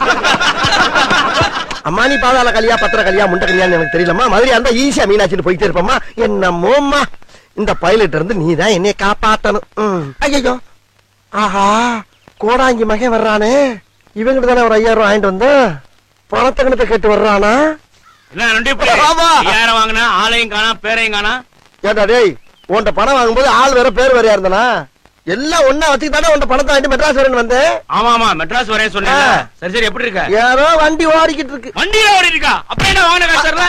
அம்மா நீ பாதாள கலியா பத்திர கலியா முண்டை கலியான்னு எனக்கு தெரியலம்மா மதுரையா இருந்தா ஈஸியா மீனாட்சிட்டு போயிட்டே இருப்பம்மா என்னமோம்மா இந்த பைலட் இருந்து நீ தான் என்னைய காப்பாத்தணும் ம். ஐயையோ ஆஹா கோடாங்கி மகன் வர்றானே இவங்கிட்ட தானே ஒரு ஐயாயிரம் ரூபாய் வாங்கிட்டு வந்தேன் பணத்தை கணத்தை கேட்டு வர்றானா என்ன ரெண்டு இப்படி ஆமா. யார வாங்கினா ஆளையும் காணா பேரையும் காணா ஏண்டா டேய் உன்கிட்ட பணம் வாங்கும்போது ஆள் வேற பேர் வேறையா இருந்தானா எல்லாம் ஒன்னா வச்சுக்கிட்டானே உன்கிட்ட பணத்தை வாங்கிட்டு மெட்ராஸ் வரேன்னு வந்தேன் ஆமா ஆமா மெட்ராஸ் வரேன் சொன்னேன் ஆ. சரி சரி எப்படி இருக்க ஏதோ வண்டி ஓடிக்கிட்டு இருக்கு வண்டியில ஓடி இருக்கா அப்ப என்ன வாங்கின காசு தரல?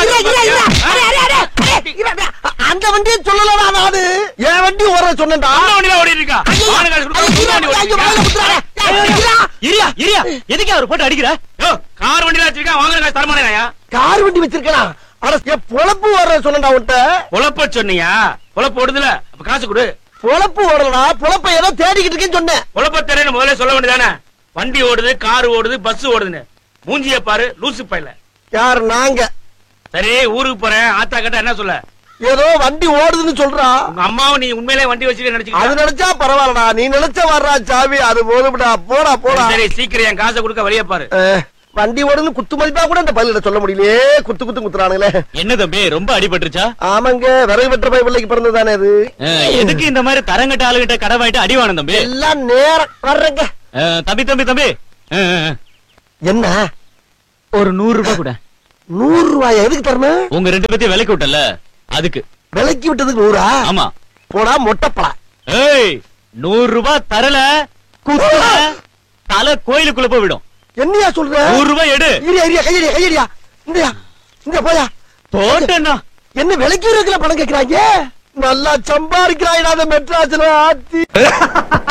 அந்த வண்டியை சொல்லலாம் அது என் வண்டி ஓர சொன்னேன்டா அந்த வண்டியில ஓடி இருக்கா வாங்கின காசு கொடுக்க புது வண்டி ஓடி இருக்கா? இரியா இரியா எதுக்கு அவர் போட்டு அடிக்கிற யோ, கார் வண்டியில வச்சிருக்கா வாங்கின காசு தரமாட்டேயா கார் வண்டி வச்சிருக்கலாம் ஆனா என் பொழப்பு ஓடுற சொன்னேன்டா உன்கிட்ட பொழப்ப சொன்னியா பொழப்பு ஓடுதுல அப்ப காசு கொடு பொழப்பு ஓடலடா பொழப்ப ஏதோ தேடிக்கிட்டு இருக்கேன்னு சொன்னேன் பொழப்ப தெரியல முதல்ல சொல்ல வேண்டியதானே வண்டி ஓடுது கார் ஓடுது பஸ் ஓடுதுன்னு மூஞ்சிய பாரு லூசு பையல யார் நாங்க சரி ஊருக்கு போறேன் ஆத்தா கிட்ட என்ன சொல்ல ஏதோ வண்டி ஓடுதுன்னு சொல்றா உங்க அம்மாவும் நீ உண்மையிலே வண்டி வச்சுட்டு அது நினைச்சுக்கிட்ட நினைச்சா பரவாயில்லடா நீ நினைச்ச வர்றா சாவி அது போதும்டா போடா போடா சரி சீக்கிரம் என் காசை கொடுக்க வழிய பாரு அஹ், வண்டி ஓடுன்னு குத்து மதிப்பா கூட இந்த பள்ளியில சொல்ல முடியலையே குத்து குத்து குத்துறானுங்களே என்ன தம்பி ரொம்ப அடிபட்டுருச்சா ஆமாங்க விறகு வெற்ற பை பிள்ளைக்கு பிறந்ததானே இது அஹ், எதுக்கு இந்த மாதிரி தரங்கட்ட ஆளுகிட்ட கடை வாங்கிட்டு அடி வாங்கணும் தம்பி எல்லாம் நேரம் வர்றேங்க அஹ், தம்பி தம்பி தம்பி அஹ், அஹ், என்ன ஒரு நூறு ரூபாய் கூட நூறு ரூபாய் எதுக்கு தரணும் உங்க ரெண்டு பேத்தையும் விலைக்கு விட்டல அதுக்கு விலைக்கு விட்டதுக்கு நூறா ஆமா போடா மொட்டைப்படா ஏய் நூறு ரூபாய் தரல குத்துன, தலை கோயிலுக்குள்ள போய் விடும் என்னையா சொல்ற நூறு ரூபாய் எடு இரியா இரியா கையடியா கையடியா இந்தயா இந்த போயா போட்டேன்னா என்ன விலைக்கு இருக்கிற பணம் கேக்குறாங்க நல்லா சம்பாதிக்கிறாங்க மெட்ராஸ்ல ஆத்தி